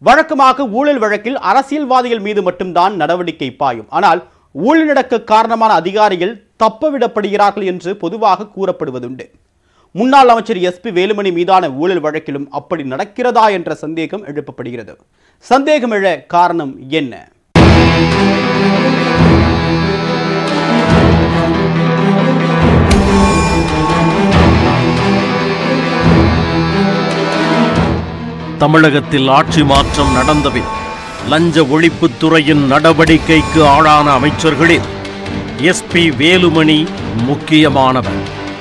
வழக்கமாக ஊழல் வழக்கில் அரசியல்வாதிகள் மீது மட்டும்தான் நடவடிக்கை பாயும் ஆனால் ஊழல் நடக்க காரணமான அதிகாரிகள் தப்பவிடப்படுகிறார்கள் என்று பொதுவாக கூறப்படுவதுண்டு முன்னாள் அமைச்சர் எஸ்பி வேலுமணி மீதான ஊழல் வழக்கிலும் அப்படி நடக்கிறதா என்ற சந்தேகம் எழுப்பப்படுகிறது சந்தேகம் எழ காரணம் என்ன தமிழகத்தில் ஆட்சி மாற்றம் நடந்தபின் லஞ்ச ஒழிப்புத் துறையின் நடவடிக்கைக்கு ஆளான அமைச்சர்களில் எஸ்பி வேலுமணி முக்கியமானவர்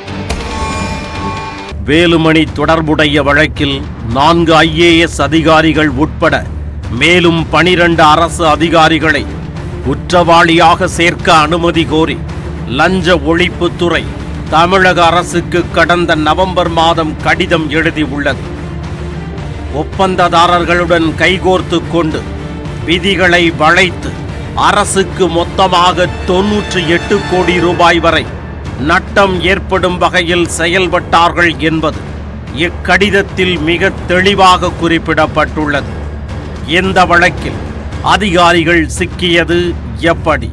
வேலுமணி தொடர்புடைய வழக்கில் நான்கு ஐஏஎஸ் அதிகாரிகள் உட்பட மேலும் பனிரண்டு அரசு அதிகாரிகளை குற்றவாளியாக சேர்க்க அனுமதி கோரி லஞ்ச ஒழிப்புத்துறை தமிழக அரசுக்கு கடந்த நவம்பர் மாதம் கடிதம் எழுதியுள்ளது ஒப்பந்ததாரர்களுடன் கைகோர்த்து கொண்டு விதிகளை வளைத்து அரசுக்கு மொத்தமாக தொன்னூற்றி எட்டு கோடி ரூபாய் வரை நட்டம் ஏற்படும் வகையில் செயல்பட்டார்கள் என்பது இக்கடிதத்தில் மிக தெளிவாக குறிப்பிடப்பட்டுள்ளது இந்த வழக்கில் அதிகாரிகள் சிக்கியது எப்படி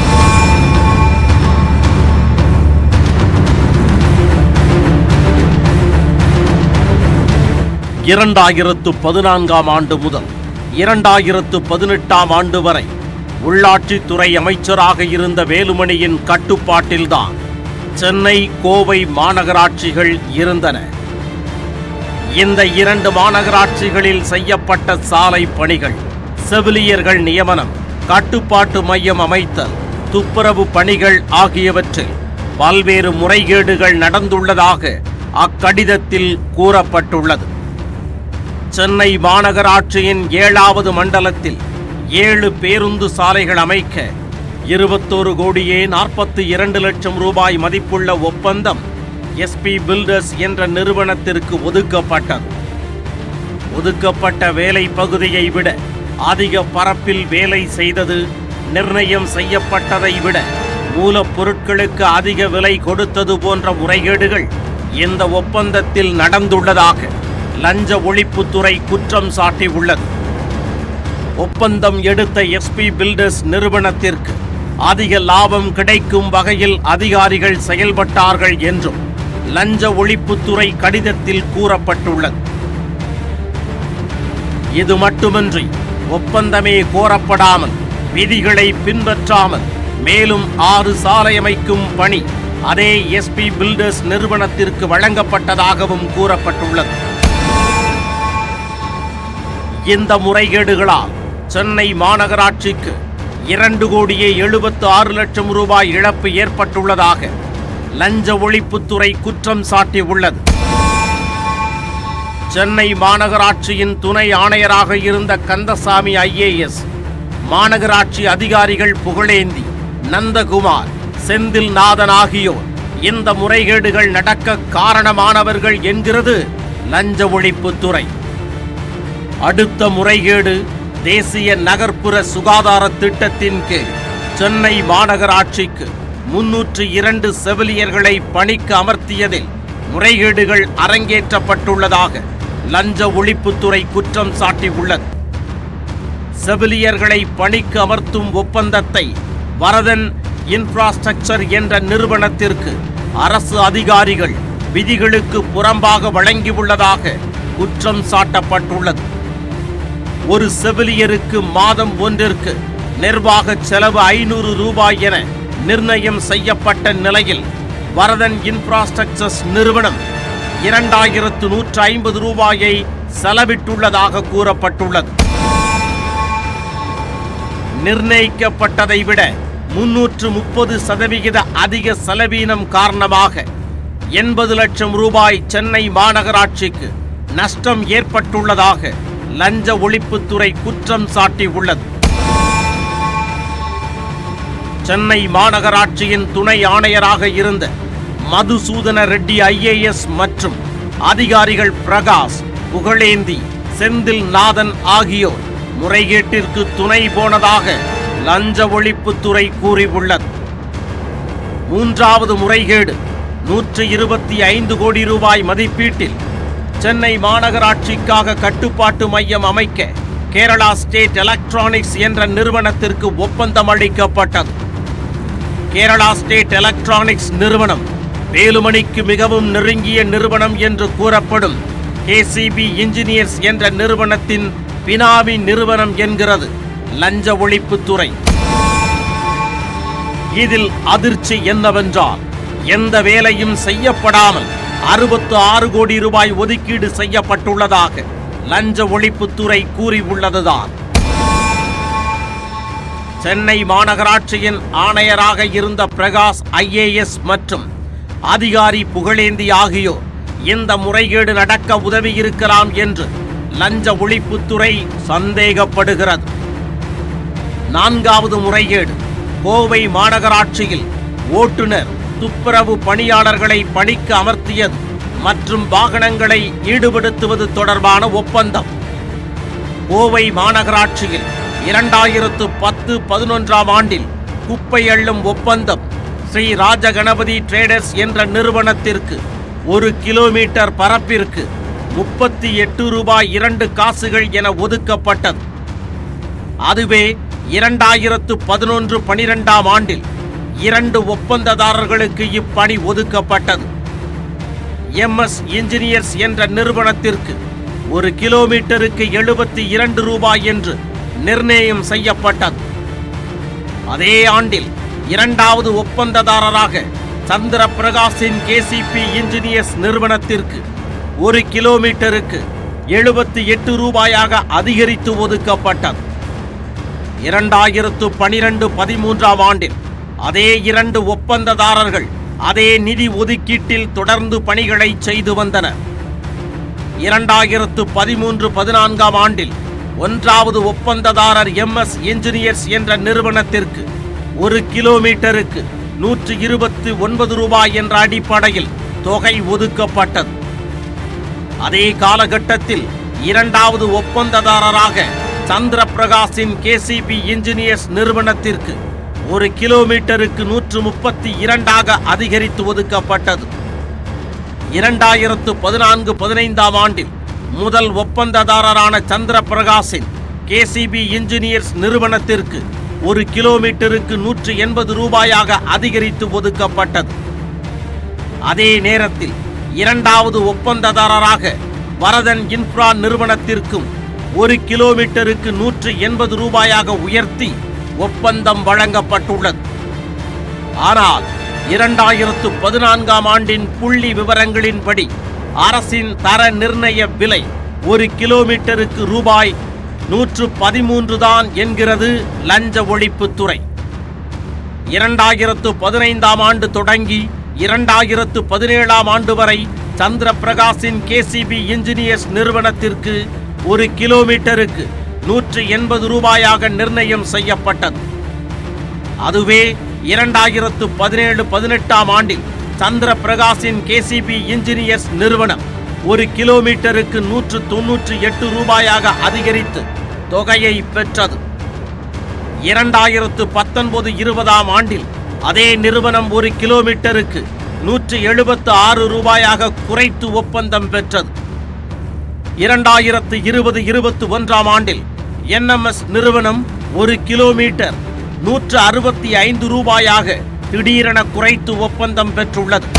இரண்டாயிரத்து பதினான்காம் ஆண்டு முதல் இரண்டாயிரத்து பதினெட்டாம் ஆண்டு வரை உள்ளாட்சித்துறை அமைச்சராக இருந்த வேலுமணியின் கட்டுப்பாட்டில்தான் சென்னை கோவை மாநகராட்சிகள் இருந்தன இந்த இரண்டு மாநகராட்சிகளில் செய்யப்பட்ட சாலை பணிகள் செவிலியர்கள் நியமனம் கட்டுப்பாட்டு மையம் அமைத்தல் துப்புரவு பணிகள் ஆகியவற்றில் பல்வேறு முறைகேடுகள் நடந்துள்ளதாக அக்கடிதத்தில் கூறப்பட்டுள்ளது சென்னை மாநகராட்சியின் ஏழாவது மண்டலத்தில் ஏழு பேருந்து சாலைகள் அமைக்க இருபத்தோரு கோடியே நாற்பத்தி இரண்டு லட்சம் ரூபாய் மதிப்புள்ள ஒப்பந்தம் எஸ்பி பில்டர்ஸ் என்ற நிறுவனத்திற்கு ஒதுக்கப்பட்டது ஒதுக்கப்பட்ட வேலை பகுதியை விட அதிக பரப்பில் வேலை செய்தது நிர்ணயம் செய்யப்பட்டதை விட மூலப்பொருட்களுக்கு அதிக விலை கொடுத்தது போன்ற முறைகேடுகள் இந்த ஒப்பந்தத்தில் நடந்துள்ளதாக லஞ்ச ஒழிப்புத்துறை குற்றம் சாட்டியுள்ளது ஒப்பந்தம் எடுத்த எஸ்பி பில்டர்ஸ் நிறுவனத்திற்கு அதிக லாபம் கிடைக்கும் வகையில் அதிகாரிகள் செயல்பட்டார்கள் என்றும் லஞ்ச ஒழிப்புத்துறை கடிதத்தில் கூறப்பட்டுள்ளது இது மட்டுமின்றி ஒப்பந்தமே கோரப்படாமல் விதிகளை பின்பற்றாமல் மேலும் ஆறு சாலை அமைக்கும் பணி அதே எஸ்பி பில்டர்ஸ் நிறுவனத்திற்கு வழங்கப்பட்டதாகவும் கூறப்பட்டுள்ளது இந்த முறைகேடுகளால் சென்னை மாநகராட்சிக்கு இரண்டு கோடியே எழுபத்து ஆறு லட்சம் ரூபாய் இழப்பு ஏற்பட்டுள்ளதாக லஞ்ச ஒழிப்புத்துறை குற்றம் சாட்டியுள்ளது சென்னை மாநகராட்சியின் துணை ஆணையராக இருந்த கந்தசாமி ஐஏஎஸ் மாநகராட்சி அதிகாரிகள் புகழேந்தி நந்தகுமார் செந்தில் நாதன் ஆகியோர் இந்த முறைகேடுகள் நடக்க காரணமானவர்கள் என்கிறது லஞ்ச ஒழிப்புத்துறை அடுத்த முறைகேடு தேசிய நகர்ப்புற சுகாதார திட்டத்தின் கீழ் சென்னை மாநகராட்சிக்கு முன்னூற்று இரண்டு செவிலியர்களை பணிக்கு அமர்த்தியதில் முறைகேடுகள் அரங்கேற்றப்பட்டுள்ளதாக லஞ்ச ஒழிப்புத்துறை குற்றம் சாட்டியுள்ளது செவிலியர்களை பணிக்கு அமர்த்தும் ஒப்பந்தத்தை வரதன் இன்ஃப்ராஸ்ட்ரக்சர் என்ற நிறுவனத்திற்கு அரசு அதிகாரிகள் விதிகளுக்கு புறம்பாக வழங்கியுள்ளதாக குற்றம் சாட்டப்பட்டுள்ளது ஒரு செவிலியருக்கு மாதம் ஒன்றிற்கு நிர்வாக செலவு ஐநூறு ரூபாய் என நிர்ணயம் செய்யப்பட்ட நிலையில் வரதன் இன்ஃப்ராஸ்ட்ரக்சர்ஸ் நிறுவனம் இரண்டாயிரத்து நூற்று ஐம்பது ரூபாயை செலவிட்டுள்ளதாக கூறப்பட்டுள்ளது நிர்ணயிக்கப்பட்டதை விட முன்னூற்று முப்பது சதவிகித அதிக செலவீனம் காரணமாக எண்பது லட்சம் ரூபாய் சென்னை மாநகராட்சிக்கு நஷ்டம் ஏற்பட்டுள்ளதாக லஞ்ச ஒழிப்புத்துறை குற்றம் சாட்டியுள்ளது சென்னை மாநகராட்சியின் துணை ஆணையராக இருந்த மதுசூதன ரெட்டி ஐஏஎஸ் மற்றும் அதிகாரிகள் பிரகாஷ் புகழேந்தி செந்தில் நாதன் ஆகியோர் முறைகேட்டிற்கு துணை போனதாக லஞ்ச ஒழிப்புத்துறை கூறியுள்ளது மூன்றாவது முறைகேடு நூற்று இருபத்தி ஐந்து கோடி ரூபாய் மதிப்பீட்டில் சென்னை மாநகராட்சிக்காக கட்டுப்பாட்டு மையம் அமைக்க கேரளா ஸ்டேட் எலக்ட்ரானிக்ஸ் என்ற நிறுவனத்திற்கு ஒப்பந்தம் அளிக்கப்பட்டது கேரளா ஸ்டேட் எலக்ட்ரானிக்ஸ் நிறுவனம் வேலுமணிக்கு மிகவும் நெருங்கிய நிறுவனம் என்று கூறப்படும் கேசிபி இன்ஜினியர்ஸ் என்ற நிறுவனத்தின் பினாமி நிறுவனம் என்கிறது லஞ்ச ஒழிப்புத்துறை இதில் அதிர்ச்சி என்னவென்றால் எந்த வேலையும் செய்யப்படாமல் அறுபத்து ஆறு கோடி ரூபாய் ஒதுக்கீடு செய்யப்பட்டுள்ளதாக லஞ்ச ஒழிப்புத்துறை கூறியுள்ளதுதான் சென்னை மாநகராட்சியின் ஆணையராக இருந்த பிரகாஷ் ஐஏஎஸ் மற்றும் அதிகாரி புகழேந்தி ஆகியோர் இந்த முறைகேடு நடக்க உதவியிருக்கலாம் என்று லஞ்ச ஒழிப்புத்துறை சந்தேகப்படுகிறது நான்காவது முறைகேடு கோவை மாநகராட்சியில் ஓட்டுநர் துப்புரவு பணியாளர்களை பணிக்கு அமர்த்தியது மற்றும் வாகனங்களை ஈடுபடுத்துவது தொடர்பான ஒப்பந்தம் கோவை மாநகராட்சியில் இரண்டாயிரத்து பத்து பதினொன்றாம் ஆண்டில் குப்பை அள்ளும் ஒப்பந்தம் ஸ்ரீ ராஜகணபதி ட்ரேடர்ஸ் என்ற நிறுவனத்திற்கு ஒரு கிலோமீட்டர் பரப்பிற்கு முப்பத்தி எட்டு ரூபாய் இரண்டு காசுகள் என ஒதுக்கப்பட்டது அதுவே இரண்டாயிரத்து பதினொன்று பனிரெண்டாம் ஆண்டில் இரண்டு ஒப்பந்ததாரர்களுக்கு இப்பணி ஒதுக்கப்பட்டது எம்எஸ் இன்ஜினியர்ஸ் என்ற நிறுவனத்திற்கு ஒரு கிலோமீட்டருக்கு எழுபத்தி இரண்டு ரூபாய் என்று நிர்ணயம் செய்யப்பட்டது அதே ஆண்டில் இரண்டாவது ஒப்பந்ததாரராக சந்திர பிரகாஷின் கேசிபி இன்ஜினியர்ஸ் நிறுவனத்திற்கு ஒரு கிலோமீட்டருக்கு எழுபத்தி எட்டு ரூபாயாக அதிகரித்து ஒதுக்கப்பட்டது இரண்டாயிரத்து பனிரெண்டு பதிமூன்றாம் ஆண்டில் அதே இரண்டு ஒப்பந்ததாரர்கள் அதே நிதி ஒதுக்கீட்டில் தொடர்ந்து பணிகளை செய்து வந்தனர் இரண்டாயிரத்து பதிமூன்று பதினான்காம் ஆண்டில் ஒன்றாவது ஒப்பந்ததாரர் எம்எஸ் இன்ஜினியர்ஸ் என்ற நிறுவனத்திற்கு ஒரு கிலோமீட்டருக்கு நூற்று இருபத்தி ஒன்பது ரூபாய் என்ற அடிப்படையில் தொகை ஒதுக்கப்பட்டது அதே காலகட்டத்தில் இரண்டாவது ஒப்பந்ததாரராக சந்திர பிரகாஷின் கேசிபி இன்ஜினியர்ஸ் நிறுவனத்திற்கு ஒரு கிலோமீட்டருக்கு நூற்று முப்பத்தி இரண்டாக அதிகரித்து ஒதுக்கப்பட்டது இரண்டாயிரத்து பதினான்கு பதினைந்தாம் ஆண்டில் முதல் ஒப்பந்ததாரரான சந்திர பிரகாஷின் கேசிபி இன்ஜினியர்ஸ் நிறுவனத்திற்கு ஒரு கிலோமீட்டருக்கு நூற்று எண்பது ரூபாயாக அதிகரித்து ஒதுக்கப்பட்டது அதே நேரத்தில் இரண்டாவது ஒப்பந்ததாரராக வரதன் இன்ஃப்ரா நிறுவனத்திற்கும் ஒரு கிலோமீட்டருக்கு நூற்று எண்பது ரூபாயாக உயர்த்தி ஒப்பந்தம் வழங்கப்பட்டுள்ளது ஆனால் இரண்டாயிரத்து பதினான்காம் ஆண்டின் புள்ளி விவரங்களின்படி அரசின் தர நிர்ணய விலை ஒரு கிலோமீட்டருக்கு ரூபாய் நூற்று பதிமூன்று தான் என்கிறது லஞ்ச ஒழிப்புத்துறை இரண்டாயிரத்து பதினைந்தாம் ஆண்டு தொடங்கி இரண்டாயிரத்து பதினேழாம் ஆண்டு வரை சந்திர பிரகாஷின் கேசிபி இன்ஜினியர்ஸ் நிறுவனத்திற்கு ஒரு கிலோமீட்டருக்கு நூற்று எண்பது ரூபாயாக நிர்ணயம் செய்யப்பட்டது அதுவே இரண்டாயிரத்து பதினேழு பதினெட்டாம் ஆண்டில் சந்திர பிரகாஷின் கேசிபி இன்ஜினியர்ஸ் நிறுவனம் ஒரு கிலோமீட்டருக்கு நூற்று தொன்னூற்று எட்டு ரூபாயாக அதிகரித்து தொகையை பெற்றது இரண்டாயிரத்து பத்தொன்பது இருபதாம் ஆண்டில் அதே நிறுவனம் ஒரு கிலோமீட்டருக்கு நூற்று எழுபத்து ஆறு ரூபாயாக குறைத்து ஒப்பந்தம் பெற்றது இரண்டாயிரத்து இருபது இருபத்தி ஒன்றாம் ஆண்டில் என்எம்எஸ் நிறுவனம் ஒரு கிலோமீட்டர் நூற்று அறுபத்தி ஐந்து ரூபாயாக திடீரென குறைத்து ஒப்பந்தம் பெற்றுள்ளது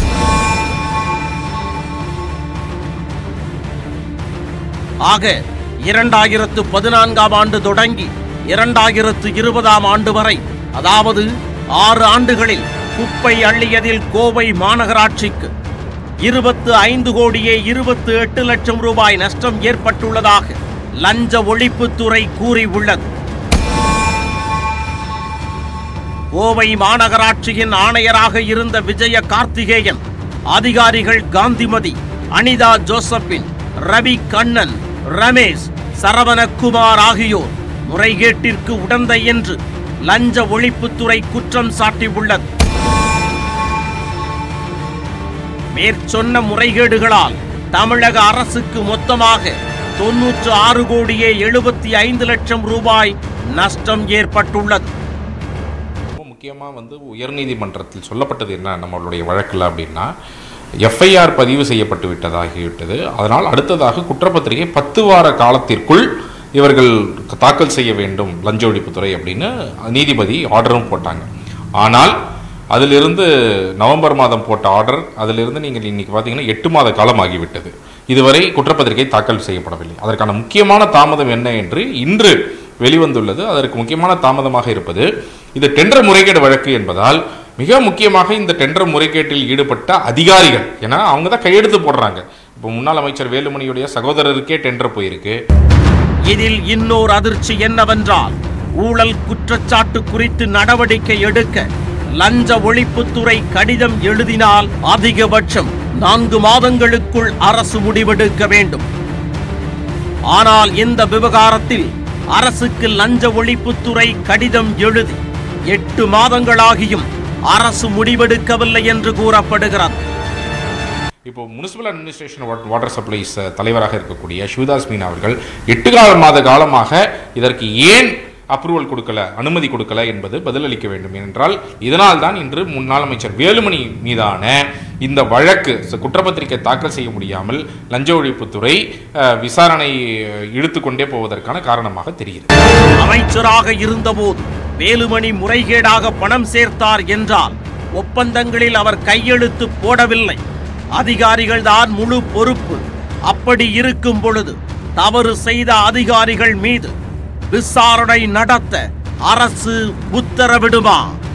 ஆக இரண்டாயிரத்து பதினான்காம் ஆண்டு தொடங்கி இரண்டாயிரத்து இருபதாம் ஆண்டு வரை அதாவது ஆறு ஆண்டுகளில் குப்பை அள்ளியதில் கோவை மாநகராட்சிக்கு இருபத்து ஐந்து கோடியே இருபத்து எட்டு லட்சம் ரூபாய் நஷ்டம் ஏற்பட்டுள்ளதாக லஞ்ச ஒழிப்புத்துறை கூறியுள்ளது கோவை மாநகராட்சியின் ஆணையராக இருந்த விஜய கார்த்திகேயன் அதிகாரிகள் காந்திமதி அனிதா ஜோசப்பின் ரவி கண்ணன் ரமேஷ் சரவணகுமார் ஆகியோர் முறைகேட்டிற்கு உடந்தை என்று லஞ்ச ஒழிப்புத்துறை குற்றம் சாட்டியுள்ளது மேற்சொன்ன முறைகேடுகளால் தமிழக அரசுக்கு மொத்தமாக தொன்னூற்று ஆறு கோடியே எழுபத்தி ஐந்து லட்சம் ரூபாய் நஷ்டம் ஏற்பட்டுள்ளது ரொம்ப முக்கியமாக வந்து உயர்நீதிமன்றத்தில் சொல்லப்பட்டது என்ன நம்மளுடைய வழக்கில் அப்படின்னா எஃப்ஐஆர் பதிவு செய்யப்பட்டு விட்டதாகிவிட்டது அதனால் அடுத்ததாக குற்றப்பத்திரிகை பத்து வார காலத்திற்குள் இவர்கள் தாக்கல் செய்ய வேண்டும் லஞ்ச ஒழிப்புத்துறை அப்படின்னு நீதிபதி ஆர்டரும் போட்டாங்க ஆனால் அதிலிருந்து நவம்பர் மாதம் போட்ட ஆர்டர் அதிலிருந்து நீங்கள் இன்னைக்கு பார்த்தீங்கன்னா எட்டு மாத காலம் ஆகிவிட்டது இதுவரை குற்றப்பத்திரிகை தாக்கல் செய்யப்படவில்லை அதற்கான முக்கியமான தாமதம் என்ன என்று இன்று வெளிவந்துள்ளது அதற்கு முக்கியமான தாமதமாக இருப்பது இது டெண்டர் முறைகேடு வழக்கு என்பதால் மிக முக்கியமாக இந்த டெண்டர் முறைகேட்டில் ஈடுபட்ட அதிகாரிகள் ஏன்னா அவங்க தான் கையெழுத்து போடுறாங்க இப்போ முன்னாள் அமைச்சர் வேலுமணியுடைய சகோதரருக்கே டெண்டர் போயிருக்கு இதில் இன்னோர் அதிர்ச்சி என்னவென்றால் ஊழல் குற்றச்சாட்டு குறித்து நடவடிக்கை எடுக்க லஞ்ச ஒழிப்புத்துறை கடிதம் எழுதினால் அதிகபட்சம் நான்கு மாதங்களுக்குள் அரசு முடிவெடுக்க வேண்டும் ஆனால் இந்த விவகாரத்தில் அரசுக்கு லஞ்ச ஒழிப்புத்துறை கடிதம் எழுதி எட்டு மாதங்களாகியும் அரசு முடிவெடுக்கவில்லை என்று கூறப்படுகிறது இப்போ முனிசிபல் அட்மினிஸ்ட்ரேஷன் வாட்டர் சப்ளைஸ் தலைவராக இருக்கக்கூடிய சிவதாஸ் மீனா அவர்கள் எட்டு கால மாத காலமாக இதற்கு ஏன் அப்ரூவல் கொடுக்கல அனுமதி கொடுக்கல என்பது பதிலளிக்க வேண்டும் ஏனென்றால் இதனால் தான் இன்று முன்னாள் அமைச்சர் வேலுமணி மீதான இந்த வழக்கு ச- குற்றப்பத்திரிகை தாக்கல் செய்ய முடியாமல் லஞ்ச ஒழிப்புத்துறை அஹ், விசாரணை அஹ், இழுத்துக்கொண்டே போவதற்கான காரணமாக தெரிகிறது அமைச்சராக இருந்தபோது வேலுமணி முறைகேடாக பணம் சேர்த்தார் என்றால் ஒப்பந்தங்களில் அவர் கையெழுத்து போடவில்லை அதிகாரிகள் தான் முழு பொறுப்பு அப்படி இருக்கும் பொழுது தவறு செய்த அதிகாரிகள் மீது விசாரணை நடத்த அரசு உத்தரவிடுமா